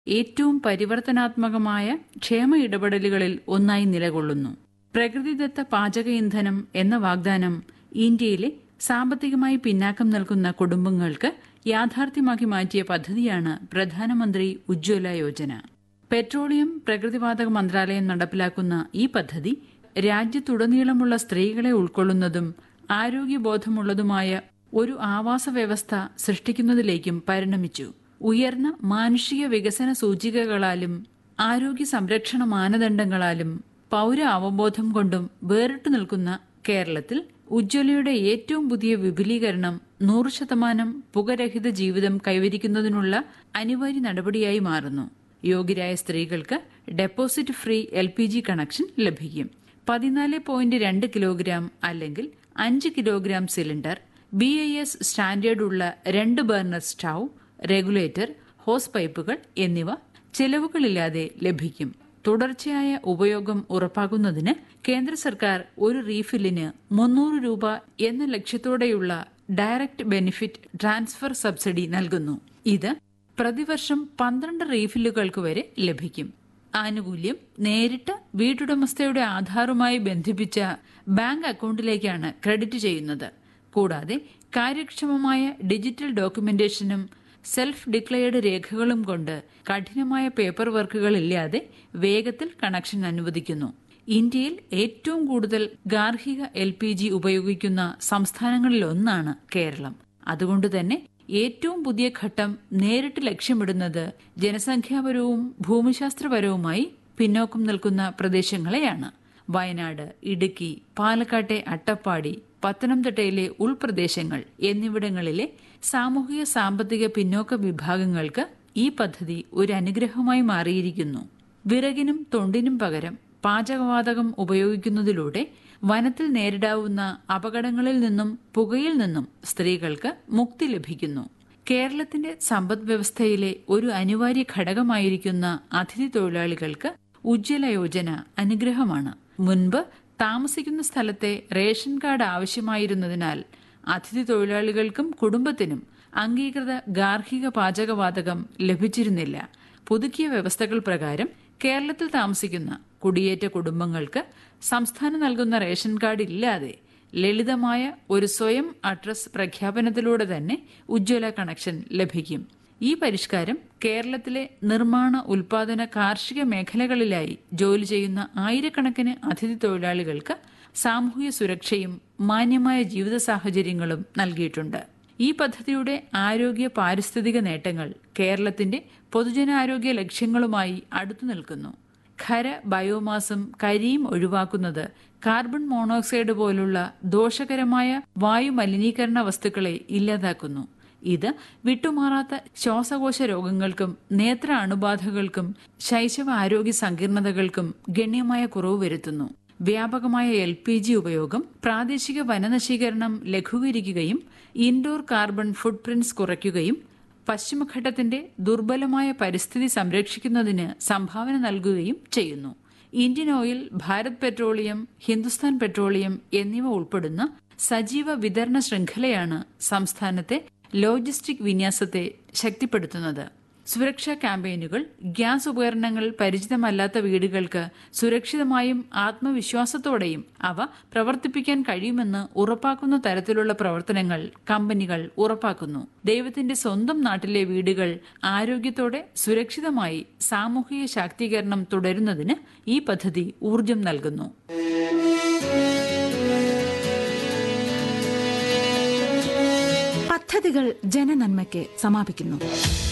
ഏറ്റവും പരിവർത്തനാത്മകമായ ക്ഷേമ ഇടപെടലുകളിൽ ഒന്നായി നിലകൊള്ളുന്നു പ്രകൃതിദത്ത പാചക ഇന്ധനം എന്ന വാഗ്ദാനം ഇന്ത്യയിലെ സാമ്പത്തികമായി പിന്നാക്കം നിൽക്കുന്ന കുടുംബങ്ങൾക്ക് യാഥാർത്ഥ്യമാക്കി മാറ്റിയ പദ്ധതിയാണ് പ്രധാനമന്ത്രി ഉജ്ജ്വല യോജന പെട്രോളിയം പ്രകൃതിവാതക മന്ത്രാലയം നടപ്പിലാക്കുന്ന ഈ പദ്ധതി രാജ്യത്തുടനീളമുള്ള സ്ത്രീകളെ ഉൾക്കൊള്ളുന്നതും ആരോഗ്യബോധമുള്ളതുമായ ഒരു ആവാസ വ്യവസ്ഥ സൃഷ്ടിക്കുന്നതിലേക്കും പരിണമിച്ചു ഉയർന്ന മാനുഷിക വികസന സൂചികകളാലും ആരോഗ്യ സംരക്ഷണ മാനദണ്ഡങ്ങളാലും പൗര അവബോധം കൊണ്ടും വേറിട്ടു നിൽക്കുന്ന കേരളത്തിൽ ഉജ്ജ്വലയുടെ ഏറ്റവും പുതിയ വിപുലീകരണം നൂറ് ശതമാനം പുകരഹിത ജീവിതം കൈവരിക്കുന്നതിനുള്ള അനിവാര്യ നടപടിയായി മാറുന്നു യോഗ്യരായ സ്ത്രീകൾക്ക് deposit free L P G connection ലഭിക്കും പതിനാല് പോയിന്റ് രണ്ട് കിലോഗ്രാം അല്ലെങ്കിൽ അഞ്ച് kilogram cylinder B I S standard ഉള്ള രണ്ട് ബർണർ സ്റ്റൗ റെഗുലേറ്റർ ഹോസ് പൈപ്പുകൾ എന്നിവ ചെലവുകളില്ലാതെ ലഭിക്കും തുടർച്ചയായ ഉപയോഗം ഉറപ്പാക്കുന്നതിന് കേന്ദ്ര സർക്കാർ ഒരു റീഫില്ലിന് മുന്നൂറ് രൂപ എന്ന ലക്ഷ്യത്തോടെയുള്ള ഡയറക്ട് ബെനിഫിറ്റ് ട്രാൻസ്ഫർ സബ്സിഡി നൽകുന്നു ഇത് പ്രതിവർഷം പന്ത്രണ്ട് റീഫില്ലുകൾക്ക് വരെ ലഭിക്കും ആനുകൂല്യം നേരിട്ട് വീട്ടുടമസ്ഥയുടെ ആധാറുമായി ബന്ധിപ്പിച്ച ബാങ്ക് അക്കൗണ്ടിലേക്കാണ് ക്രെഡിറ്റ് ചെയ്യുന്നത് കൂടാതെ കാര്യക്ഷമമായ ഡിജിറ്റൽ ഡോക്യുമെന്റേഷനും സെൽഫ് ഡിക്ലെയർഡ് രേഖകളും കൊണ്ട് കഠിനമായ പേപ്പർ വർക്കുകൾ ഇല്ലാതെ വേഗത്തിൽ കണക്ഷൻ അനുവദിക്കുന്നു ഇന്ത്യയിൽ ഏറ്റവും കൂടുതൽ ഗാർഹിക എൽ പി ജി ഉപയോഗിക്കുന്ന സംസ്ഥാനങ്ങളിലൊന്നാണ് കേരളം അതുകൊണ്ട് തന്നെ ഏറ്റവും പുതിയ ഘട്ടം നേരിട്ട് ലക്ഷ്യമിടുന്നത് ജനസംഖ്യാപരവും ഭൂമിശാസ്ത്രപരവുമായി പിന്നോക്കം നിൽക്കുന്ന പ്രദേശങ്ങളെയാണ് വയനാട് ഇടുക്കി പാലക്കാട്ടെ അട്ടപ്പാടി പത്തനംതിട്ടയിലെ ഉൾപ്രദേശങ്ങൾ എന്നിവിടങ്ങളിലെ സാമൂഹിക സാമ്പത്തിക പിന്നോക്ക വിഭാഗങ്ങൾക്ക് ഈ പദ്ധതി ഒരു അനുഗ്രഹമായി മാറിയിരിക്കുന്നു വിറകിനും തൊണ്ടിനും പകരം പാചകവാതകം ഉപയോഗിക്കുന്നതിലൂടെ വനത്തിൽ നേരിടാവുന്ന അപകടങ്ങളിൽ നിന്നും പുകയിൽ നിന്നും സ്ത്രീകൾക്ക് മുക്തി ലഭിക്കുന്നു കേരളത്തിന്റെ സമ്പദ് വ്യവസ്ഥയിലെ ഒരു അനിവാര്യ ഘടകമായിരിക്കുന്ന അതിഥി തൊഴിലാളികൾക്ക് ഉജ്ജ്വല യോജന അനുഗ്രഹമാണ് മുൻപ് താമസിക്കുന്ന സ്ഥലത്തെ റേഷൻ കാർഡ് ആവശ്യമായിരുന്നതിനാൽ അതിഥി തൊഴിലാളികൾക്കും കുടുംബത്തിനും അംഗീകൃത ഗാർഹിക പാചകവാതകം ലഭിച്ചിരുന്നില്ല പുതുക്കിയ വ്യവസ്ഥകൾ പ്രകാരം കേരളത്തിൽ താമസിക്കുന്ന കുടിയേറ്റ കുടുംബങ്ങൾക്ക് സംസ്ഥാനം നൽകുന്ന റേഷൻ കാർഡ് ഇല്ലാതെ ലളിതമായ ഒരു സ്വയം അഡ്രസ് പ്രഖ്യാപനത്തിലൂടെ തന്നെ ഉജ്ജ്വല കണക്ഷൻ ലഭിക്കും ഈ പരിഷ്കാരം കേരളത്തിലെ നിർമ്മാണ ഉൽപാദന കാർഷിക മേഖലകളിലായി ജോലി ചെയ്യുന്ന ആയിരക്കണക്കിന് അതിഥി തൊഴിലാളികൾക്ക് സാമൂഹിക സുരക്ഷയും മാന്യമായ ജീവിത സാഹചര്യങ്ങളും നൽകിയിട്ടുണ്ട് ഈ പദ്ധതിയുടെ ആരോഗ്യ പാരിസ്ഥിതിക നേട്ടങ്ങൾ കേരളത്തിന്റെ പൊതുജനാരോഗ്യ ലക്ഷ്യങ്ങളുമായി അടുത്തു നിൽക്കുന്നു ഖര ബയോമാസും കരിയും ഒഴിവാക്കുന്നത് കാർബൺ മോണോക്സൈഡ് പോലുള്ള ദോഷകരമായ വായു മലിനീകരണ വസ്തുക്കളെ ഇല്ലാതാക്കുന്നു ഇത് വിട്ടുമാറാത്ത ശ്വാസകോശ രോഗങ്ങൾക്കും നേത്ര അണുബാധകൾക്കും ശൈശവ ആരോഗ്യ സങ്കീർണതകൾക്കും ഗണ്യമായ കുറവ് വരുത്തുന്നു വ്യാപകമായ എൽ പി ജി ഉപയോഗം പ്രാദേശിക വനനശീകരണം ലഘൂകരിക്കുകയും ഇൻഡോർ കാർബൺ ഫുട് പ്രിന്റ്സ് കുറയ്ക്കുകയും പശ്ചിമഘട്ടത്തിന്റെ ദുർബലമായ പരിസ്ഥിതി സംരക്ഷിക്കുന്നതിന് സംഭാവന നൽകുകയും ചെയ്യുന്നു Indian oil Bharat petroleum Hindustan petroleum എന്നിവ ഉൾപ്പെടുന്ന സജീവ വിതരണ ശൃംഖലയാണ് സംസ്ഥാനത്തെ ലോജിസ്റ്റിക് വിന്യാസത്തെ ശക്തിപ്പെടുത്തുന്നത് സുരക്ഷാ ക്യാമ്പയിനുകൾ ഗ്യാസ് ഉപകരണങ്ങൾ പരിചിതമല്ലാത്ത വീടുകൾക്ക് സുരക്ഷിതമായും ആത്മവിശ്വാസത്തോടെയും അവ പ്രവർത്തിപ്പിക്കാൻ കഴിയുമെന്ന് ഉറപ്പാക്കുന്ന തരത്തിലുള്ള പ്രവർത്തനങ്ങൾ കമ്പനികൾ ഉറപ്പാക്കുന്നു ദൈവത്തിന്റെ സ്വന്തം നാട്ടിലെ വീടുകൾ ആരോഗ്യത്തോടെ സുരക്ഷിതമായി സാമൂഹിക ശാക്തീകരണം തുടരുന്നതിന് ഈ പദ്ധതി ഊർജം നൽകുന്നു പദ്ധതികൾ ജനനന്മയ്ക്ക് സമാപിക്കുന്നു